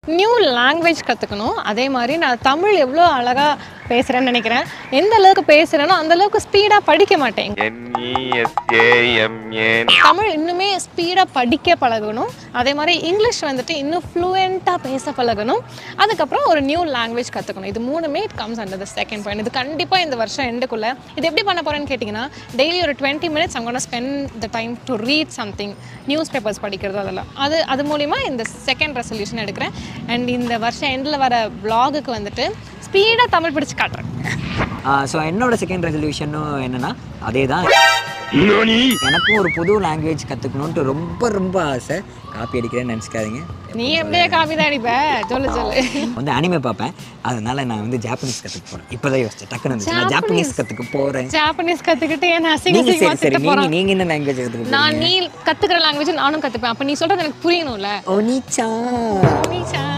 new language கற்றுக்கணும் அதே மாதிரி நான் தமிழ் எவ்வளோ அழகாக பேசுகிறேன்னு நினைக்கிறேன் எந்த அளவுக்கு பேசுகிறேனோ அந்த அளவுக்கு ஸ்பீடாக படிக்க மாட்டேன் என்இஎஸ்ஏஎம்ஏன் தமிழ் இன்னுமே ஸ்பீடாக படிக்க பழகணும் அதே மாதிரி இங்கிலீஷ் வந்துட்டு இன்னும் ஃப்ளூயண்ட்டாக பேச பழகணும் அதுக்கப்புறம் ஒரு நியூ லாங்குவேஜ் கற்றுக்கணும் இது மூணுமே it comes under the second point இது கண்டிப்பாக இந்த வருஷம் எண்டுக்குள்ளே இது எப்படி பண்ண போகிறேன்னு கேட்டிங்கன்னா டெய்லி ஒரு டுவெண்ட்டி மினிட்ஸ் அங்கே spend the time to read something newspapers படிக்கிறது அதெல்லாம் அது அது மூலிமா இந்த செகண்ட் ரெசல்யூஷன் எடுக்கிறேன் அண்ட் இந்த வருஷம் எண்டில் வர vlog-க்கு வந்துட்டு ஸ்பீடாக தமிழ் படித்து காட்டுறேன் ஸோ என்னோட செகண்ட் ரெசல்யூஷனும் என்னன்னா அதே தான் எனக்கும் ஒரு புது லாங்குவேஜ் கற்றுக்கணுன்ட்டு ரொம்ப ரொம்ப ஆசை காப்பி அடிக்கிறேன்னு நினச்சிக்காதீங்க நீ எப்படியே காப்பி தான் அடிப்ப சொல்லு சொல்லு வந்து அனிமே பார்ப்பேன் அதனால நான் வந்து ஜாப்பனீஸ் கற்றுக்க போகிறேன் இப்போ தான் யோசிச்சேன் டக்குன்னு வந்துச்சு நான் ஜாப்பனீஸ் கற்றுக்க போகிறேன் ஜாப்பனீஸ் கற்றுக்கிட்டு என்ன அசிங்க நீங்கள் அசிங்கமாக சரி சரி திட்ட போகிறான் நீங்கள் நீங்கள் என்ன லாங்குவேஜ் கற்றுக்க நான் நீ கத்துக்கிற லாங்குவேஜ் நானும் கத்துப்பேன் அப்ப நீ சொல்றது எனக்கு புரியணும்ல ஒனிச்சா நீச்சா